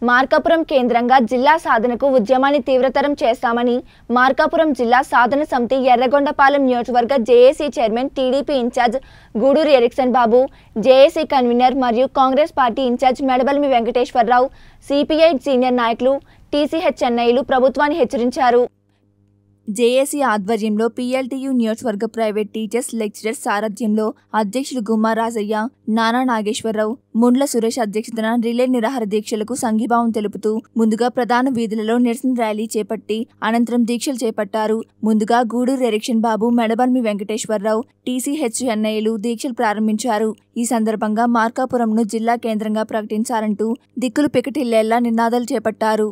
మార్కాపురం కేంద్రంగా జిల్లా సాధనకు ఉద్యమాన్ని తీవ్రతరం చేస్తామని మార్కాపురం జిల్లా సాధన సమితి ఎర్రగొండపాలెం నియోజకవర్గ JAC chairman TDP incharge Guduru Eriksson Babu JAC convener మరియు Congress party incharge Medabalimi Venkateswara Rao CPI senior నాయకులు టీసీహెచ్ చెన్నైలు ప్రభుత్వాన్ని హెచ్చరించారు జేఏసీ ఆధ్వర్యంలో పీఎల్టీయూ నియోజకవర్గ ప్రైవేట్ టీచర్స్ లెక్చరర్స్ సారథ్యంలో అధ్యక్షులు గుమ్మా రాజయ్య నానా నాగేశ్వరరావు ముండ్ల సురేష్ అధ్యక్షతన రిలే నిరాహార దీక్షలకు సంఘీభావం తెలుపుతూ ముందుగా ప్రధాన వీధులలో నిరసన ర్యాలీ చేపట్టి అనంతరం దీక్షలు చేపట్టారు ముందుగా గూడూరు ఎరిక్షన్ బాబు మెడబల్మి వెంకటేశ్వరరావు టీసీహెచ్ ఎన్ఐలు దీక్షలు ప్రారంభించారు ఈ సందర్భంగా మార్కాపురంను జిల్లా కేంద్రంగా ప్రకటించాలంటూ దిక్కులు పికటిల్లేలా నినాదాలు చేపట్టారు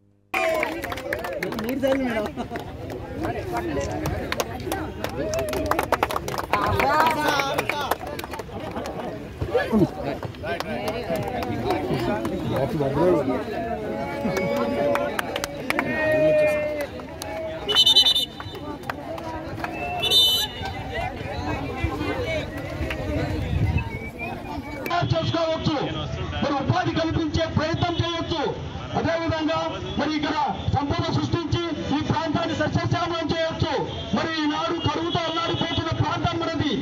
తయారు చేసుకోవచ్చు మరి ఉపాధి కల్పించే ప్రయత్నం చేయొచ్చు అదేవిధంగా మరి ఇక్కడ సంపద సృష్టించి ఈ ప్రాంతాన్ని సస్యశ్యామలం చేయొచ్చు మరి ఈనాడు కరువుతో అల్లాడిపోతున్న ప్రాంతం మనది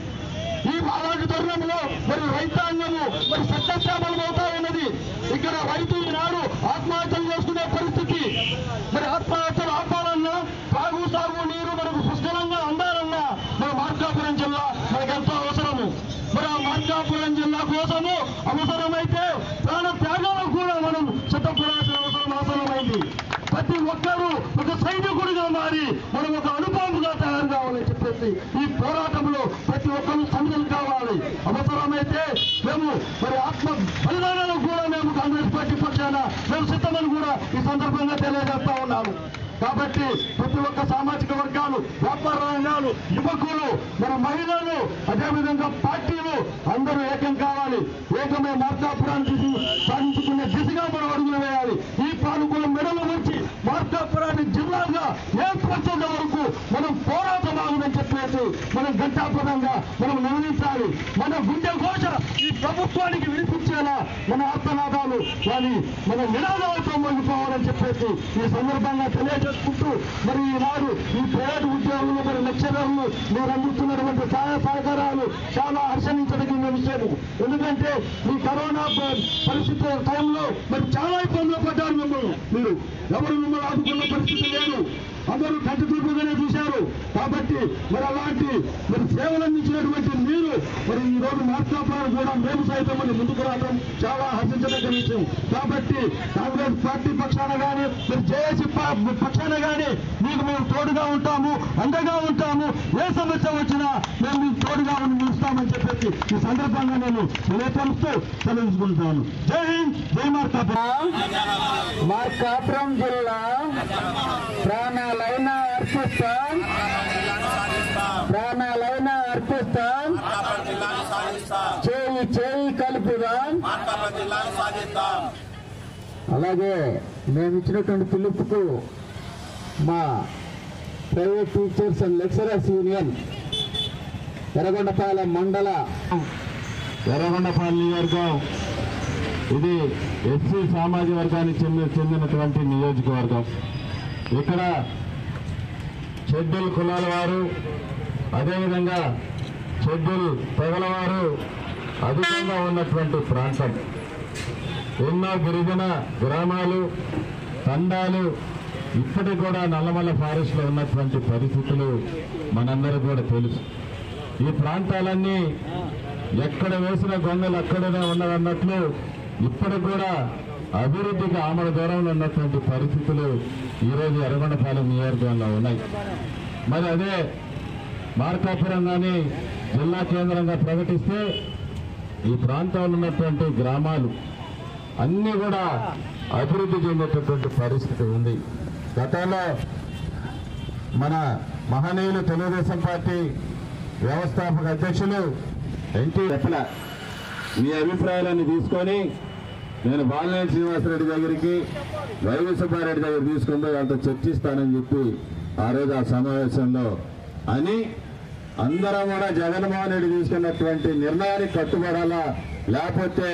ఈ అలాంటి తరుణంలో మరి రైతాంగము మరి సస్యశ్యామలం అవుతా ఉన్నది ఇక్కడ రైతు ఈనాడు ఆత్మహత్యలు చేసుకునే పరిస్థితి మరి ఆత్మహత్యలు ఆపాలన్నా తాగు సాగు నీరు మనకు పుష్కలంగా అందాలన్నా మన మార్కాపురం జిల్లా మనకు ఎంతో అవసరము మరి ఆ మార్కాపురం జిల్లా కోసము అవసరమైతే ప్రాణ త్యాగాలకు కూడా మనం సిద్ధపడాల్సిన అవసరం అవసరమైంది ప్రతి ఒక్కరూ ఒక సైనికుడిగా మారి మనం ఒక అనుభవంగా తయారు కావాలని చెప్పేసి ఈ పోరాటంలో ప్రతి ఒక్కరూ సమిధులు కావాలి అవసరమైతే మేము మరి ఆత్మ బలిదానాలకు కూడా మేము కాంగ్రెస్ పార్టీ పక్షాన మేము సిద్ధమని కూడా ఈ సందర్భంగా తెలియజేస్తా ఉన్నాము కాబట్టి ప్రతి ఒక్క సామాజిక వర్గాలు వ్యాపార రంగాలు యువకులు మన మహిళలు అదేవిధంగా పార్టీలు అందరూ ఏకం కావాలి ఏకమే మార్కాపురాన్ని దిశ- సాధించుకునే దిశగా మనం అడుగులు వేయాలి ఈ పాలకుల మెడలు వచ్చి మార్కాపురాన్ని జిల్లాగా ఏర్పరచేంత వరకు మనం పోరాటమాగమని చెప్పేసి మనం ఘంటాపదంగా మనం నిర్ణయించాలి మన గుండె ఘోష ఈ ప్రభుత్వానికి వినిపించేలా మన ఆత్మనాదాలు కానీ మన నినాదాలతో మోగిపోవాలని చెప్పేసి ఈ సందర్భంగా తెలియజేసుకుంటూ మరి ఈనాడు ఈ ప్రైవేట్ ఉద్యోగులు మరి లెక్చరర్లు మీరు అందిస్తున్నటువంటి సహాయ సహకారాలు చాలా హర్షణించదగిన విషయం ఎందుకంటే ఈ కరోనా ప- పరిస్థితుల టైంలో మరి చాలా ఇబ్బందులు పడ్డారు మిమ్మల్ని మీరు ఎవరు మిమ్మల్ని ఆదుకున్న పరిస్థితి లేదు అందరూ కంటి చూపుగానే చూశారు కాబట్టి మరి అలాంటి మరి సేవలు అందించినటువంటి మీరు మరి ఈ రోజు మార్కాపురాలు కూడా మేము సైతం మరి ముందుకు రావడం చాలా హర్షించదగ్గ విషయం కాబట్టి కాంగ్రెస్ పార్టీ పక్షాన కానీ మరి జేఏసీ పక్షాన కానీ మీకు మేము తోడుగా ఉంటాము అండగా ఉంటాము ఏ సమస్య వచ్చినా మేము మీకు తోడుగా ఉండి నిలుస్తామని చెప్పేసి ఈ సందర్భంగా నేను తెలియపరుస్తూ సెలవుకుంటాను జై హింద్ జై మార్కాపురం మార్కాపురం జిల్లా ప్రాణాలైన అర్పిస్తాం ప్రాణాలైన అర్పిస్తాం చేయి చేయి కలుపుదాం అలాగే మేము ఇచ్చినటువంటి పిలుపుకు మా private teachers and lecturers union Yerragondapalem మండల ఎర్రగొండపాలెం నియోజకవర్గం ఇది ఎస్సీ సామాజిక వర్గానికి చెందిన చెందినటువంటి నియోజకవర్గం ఇక్కడ షెడ్యూల్ కులాల వారు అదేవిధంగా షెడ్యూల్ తెగల వారు అధికంగా ఉన్నటువంటి ప్రాంతం ఎన్నో గిరిజన గ్రామాలు తండాలు ఇప్పటికి కూడా నల్లమల్ల ఫారెస్ట్లో ఉన్నటువంటి పరిస్థితులు మనందరికీ కూడా తెలుసు ఈ ప్రాంతాలన్నీ ఎక్కడ వేసిన గొంగలు అక్కడనే ఉన్నదన్నట్లు ఇప్పటికి కూడా అభివృద్ధికి ఆమడ దూరంలో ఉన్నటువంటి పరిస్థితులు ఈరోజు ఎర్రగొండపాలెం నియోజకవర్గంలో ఉన్నాయి మరి అదే మార్కాపురం కానీ జిల్లా కేంద్రంగా ప్రకటిస్తే ఈ ప్రాంతంలో ఉన్నటువంటి గ్రామాలు అన్నీ కూడా అభివృద్ధి చెందేటటువంటి పరిస్థితి ఉంది గతంలో మన మహనీయులు తెలుగుదేశం పార్టీ వ్యవస్థాపక అధ్యక్షులు ఎన్టీ చెప్పల మీ అభిప్రాయాలను తీసుకొని నేను బాలినేని శ్రీనివాసరెడ్డి దగ్గరికి వైవి సుబ్బారెడ్డి దగ్గర తీసుకుని పోయి వాళ్ళతో చర్చిస్తానని చెప్పి ఆ రోజు ఆ సమావేశంలో అని అందరం కూడా జగన్మోహన్ రెడ్డి తీసుకున్నటువంటి నిర్ణయానికి కట్టుబడాలా లేకపోతే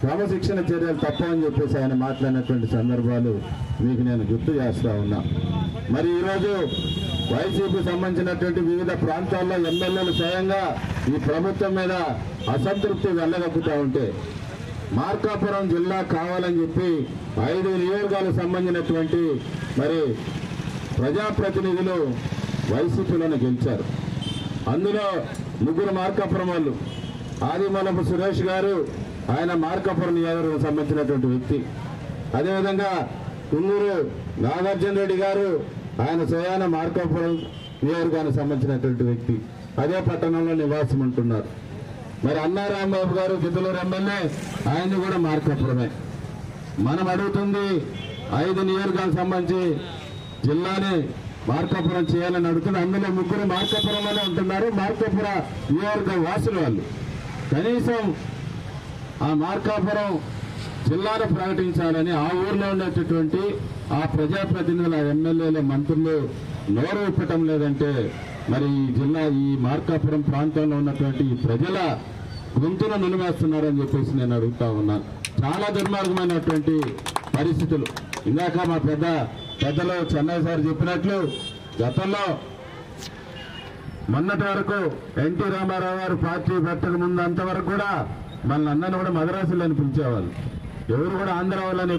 క్రమశిక్షణ చర్యలు తప్పవని చెప్పేసి ఆయన మాట్లాడినటువంటి సందర్భాలు మీకు నేను గుర్తు చేస్తా ఉన్నా మరి ఈరోజు వైసీపీ సంబంధించినటువంటి వివిధ ప్రాంతాల్లో ఎమ్మెల్యేలు స్వయంగా ఈ ప్రభుత్వం మీద అసంతృప్తి వెళ్ళగక్కుతా ఉంటే మార్కాపురం జిల్లా కావాలని చెప్పి ఐదు నియోజకాలకు సంబంధించినటువంటి మరి ప్రజాప్రతినిధులు వైసీపీలోనే గెలిచారు అందులో ముగ్గురు మార్కాపురం వాళ్ళు ఆదిమలపు సురేష్ గారు ఆయన మార్కాపురం నియోజకవర్గం సంబంధించినటువంటి వ్యక్తి అదేవిధంగా కుందూరు నాగార్జున రెడ్డి గారు ఆయన స్వయాన మార్కాపురం నియోజకవర్గానికి సంబంధించినటువంటి వ్యక్తి అదే పట్టణంలో నివాసం ఉంటున్నారు మరి అన్నా రాంబాబు గారు గిద్దలూరు ఎమ్మెల్యే ఆయన కూడా మార్కాపురమే మనం అడుగుతుంది ఐదు నియోజకాలకు సంబంధించి జిల్లాని మార్కాపురం చేయాలని అడుగుతుంది అందులో ముగ్గురు మార్కాపురంలోనే ఉంటున్నారు మార్కాపుర నియోజక వాసులు వాళ్ళు కనీసం ఆ మార్కాపురం జిల్లాను ప్రకటించాలని ఆ ఊర్లో ఉండేటటువంటి ఆ ప్రజాప్రతినిధుల ఎమ్మెల్యేల మంత్రులు నోరు విప్పటం లేదంటే మరి ఈ జిల్లా ఈ మార్కాపురం ప్రాంతంలో ఉన్నటువంటి ఈ ప్రజల గొంతును నిలిమేస్తున్నారని చెప్పేసి నేను అడుగుతా ఉన్నాను చాలా దుర్మార్గమైనటువంటి పరిస్థితులు ఇందాక మా పెద్ద పెద్దలు చెన్నై సార్ చెప్పినట్లు గతంలో మొన్నటి వరకు ఎన్టీ రామారావు గారు పార్టీ పెట్టక ముందు అంతవరకు కూడా మన అందరిని కూడా మద్రాసులని పిలిచేవాళ్ళు ఎవరు కూడా ఆంధ్ర వాళ్ళని